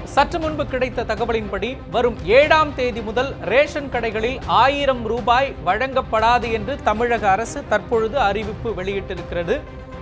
சற்று முன்பு கிடைத்த தகவலின்படி வரும் ஏழாம் தேதி முதல் ரேஷன் கடைகளில் ஆயிரம் ரூபாய் வழங்கப்படாது என்று தமிழக அரசு தற்பொழுது அறிவிப்பு வெளியிட்டிருக்கிறது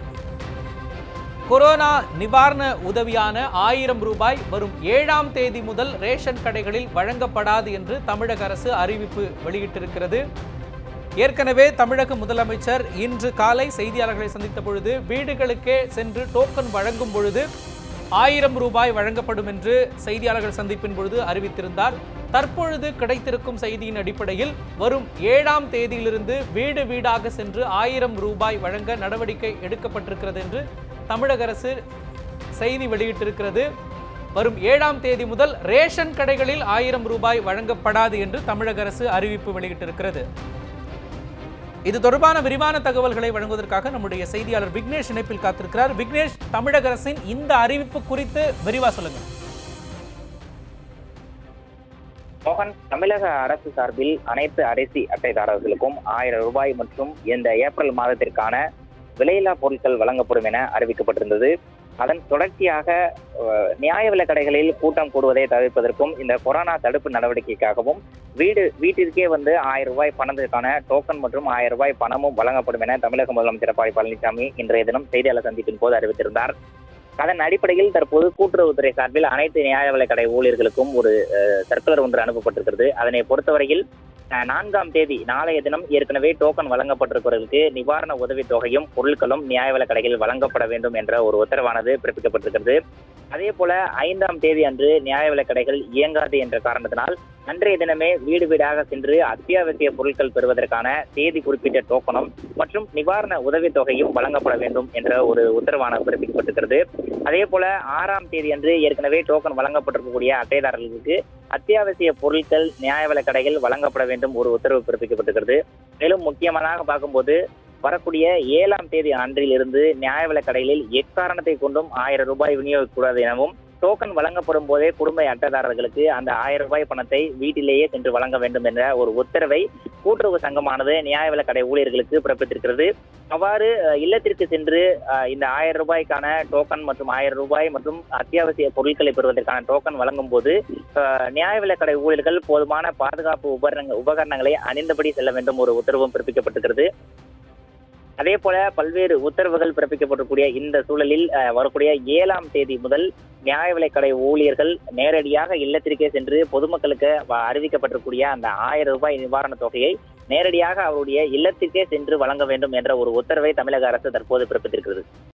கொரோனா நிவாரண உதவியான ஆயிரம் ரூபாய் வரும் ஏழாம் தேதி முதல் ரேஷன் கடைகளில் வழங்கப்படாது என்று தமிழக அரசு அறிவிப்பு வெளியிட்டிருக்கிறது ஏற்கனவே தமிழக முதலமைச்சர் இன்று காலை செய்தியாளர்களை சந்தித்த பொழுது வீடுகளுக்கே சென்று டோக்கன் வழங்கும் பொழுது ஆயிரம் ரூபாய் வழங்கப்படும் என்று செய்தியாளர்கள் சந்திப்பின் பொழுது அறிவித்திருந்தார் தற்பொழுது கிடைத்திருக்கும் செய்தியின் அடிப்படையில் வரும் ஏழாம் தேதியிலிருந்து வீடு வீடாக சென்று ஆயிரம் ரூபாய் வழங்க நடவடிக்கை எடுக்கப்பட்டிருக்கிறது என்று தமிழக அரசு செய்தி வெளியிட்டிருக்கிறது வரும் ஏழாம் தேதி முதல் ரேஷன் கடைகளில் ஆயிரம் ரூபாய் வழங்கப்படாது என்று தமிழக அரசு அறிவிப்பு வெளியிட்டிருக்கிறது இது தொடர்பான விரிவான தகவல்களை வழங்குவதற்காக நம்முடைய செய்தியாளர் விக்னேஷ் இணைப்பில் காத்திருக்கிறார் விக்னேஷ் தமிழக அரசின் இந்த அறிவிப்பு குறித்து விரிவா சொல்லுங்க மோகன் தமிழக அரசு சார்பில் அனைத்து அரிசி அட்டைதாரர்களுக்கும் ஆயிரம் ரூபாய் மற்றும் இந்த ஏப்ரல் மாதத்திற்கான விலையில்லா பொருட்கள் வழங்கப்படும் என அறிவிக்கப்பட்டிருந்தது அதன் தொடர்ச்சியாக அஹ், நியாய விலைக் கடைகளில் கூட்டம் கூடுவதை தவிர்ப்பதற்கும் இந்த கொரோனா தடுப்பு நடவடிக்கைக்காகவும் வீடு வீட்டிற்கே வந்து ஆயிரம் ரூபாய் பணத்திற்கான டோக்கன் மற்றும் ஆயிரம் ரூபாய் பணமும் வழங்கப்படும் என தமிழக முதலமைச்சர் எடப்பாடி பழனிசாமி இன்றைய தினம் செய்தியாளர் சந்திப்பின் போது அறிவித்திருந்தார் அதன் அடிப்படையில் தற்போது கூட்டுறவுத்துறை சார்பில் அனைத்து நியாய விலைக் கடை ஊழியர்களுக்கும் ஒரு சர்க்குலர் ஒன்று அனுப்பப்பட்டிருக்கிறது அதனை பொறுத்தவரையில் அஹ், நான்காம் தேதி நாளைய தினம் ஏற்கனவே டோக்கன் வழங்கப்பட்டிருப்பவர்களுக்கு நிவாரண உதவித் தொகையும் பொருட்களும் நியாய விலைக் கடைகளில் வழங்கப்பட வேண்டும் என்ற ஒரு உத்தரவானது பிறப்பிக்கப்பட்டிருக்கிறது அதே போல ஐந்தாம் தேதி அன்று நியாய விலைக் கடைகள் இயங்காது என்ற காரணத்தினால் அன்றைய தினமே வீடு வீடாக சென்று அத்தியாவசிய பொருட்கள் பெறுவதற்கான தேதி குறிப்பிட்ட டோக்கனும் மற்றும் நிவாரண உதவித் தொகையும் வழங்கப்பட வேண்டும் என்ற ஒரு உத்தரவான பிறப்பிக்கப்பட்டிருக்கிறது அதே போல ஆறாம் தேதி அன்று ஏற்கனவே டோக்கன் வழங்கப்பட்டிருக்கக்கூடிய அட்டைதாரர்களுக்கு அத்தியாவசிய பொருட்கள் நியாய விலைக் கடைகள் வழங்கப்பட வேண்டும் ஒரு உத்தரவு பிறப்பிக்கப்பட்டிருக்கிறது மேலும் முக்கியமாக பார்க்கும்போது வரக்கூடிய ஏழாம் தேதி அன்றிலிருந்து நியாய விலைக் கடைகளில் எக்காரணத்தை கொண்டும் ஆயிரம் ரூபாய் விநியோகிக்கக்கூடாது எனவும் டோக்கன் வழங்கப்படும் போதே குடும்ப அட்டைதாரர்களுக்கு அந்த ஆயிரம் ரூபாய் பணத்தை வீட்டிலேயே சென்று வழங்க வேண்டும் என்ற ஒரு உத்தரவை கூட்டுறவு சங்கமானது நியாய விலைக் கடை ஊழியர்களுக்கு பிறப்பித்திருக்கிறது அவ்வாறு அஹ், இல்லத்திற்கு சென்று அஹ், இந்த ஆயிரம் ரூபாய்க்கான டோக்கன் மற்றும் ஆயிரம் ரூபாய் மற்றும் அத்தியாவசிய பொருட்களை பெறுவதற்கான டோக்கன் வழங்கும் போது அஹ், நியாய விலைக் கடை ஊழியர்கள் போதுமான பாதுகாப்பு உபகரண உபகரணங்களை அணிந்தபடி செல்ல வேண்டும் ஒரு உத்தரவும் பிறப்பிக்கப்பட்டிருக்கிறது அதே போல பல்வேறு உத்தரவுகள் பிறப்பிக்கப்பட்டிருக்கூடிய இந்த சூழலில் அஹ், வரக்கூடிய ஏழாம் தேதி முதல் நியாய விலைக் கடை ஊழியர்கள் நேரடியாக இல்லத்திற்கே சென்று பொதுமக்களுக்கு வ- அறிவிக்கப்பட்டிருக்கூடிய அந்த ஆயிரம் ரூபாய் நிவாரணத் தொகையை நேரடியாக அவருடைய இல்லத்திற்கே சென்று வழங்க வேண்டும் என்ற ஒரு உத்தரவை தமிழக அரசு தற்போது பிறப்பித்திருக்கிறது